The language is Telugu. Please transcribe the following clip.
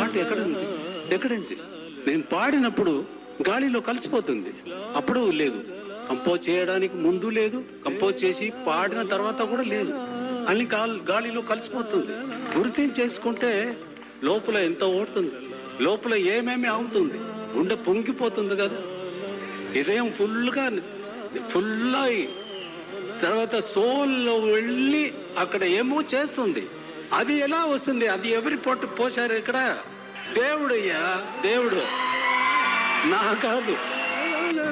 పాట ఎక్కడ ఉంది ఎక్కడ ఉంది నేను పాడినప్పుడు గాలిలో కలిసిపోతుంది అప్పుడు లేదు కంపోజ్ చేయడానికి ముందు లేదు కంపోజ్ చేసి పాడిన తర్వాత కూడా లేదు అన్ని గాలి గాలిలో కలిసిపోతుంది గుర్తించి చేసుకుంటే లోపల ఎంత ఓడుతుంది లోపల ఏమేమి అవుతుంది గుండె పొంగిపోతుంది కదా ఇదేం ఫుల్గా ఫుల్ అయి తర్వాత సోల్లో వెళ్ళి అక్కడ ఏమో చేస్తుంది అది ఎలా వస్తుంది అది ఎవరి పొట్టు పోసారు ఇక్కడ దేవుడయ్యా దేవుడు నా కాదు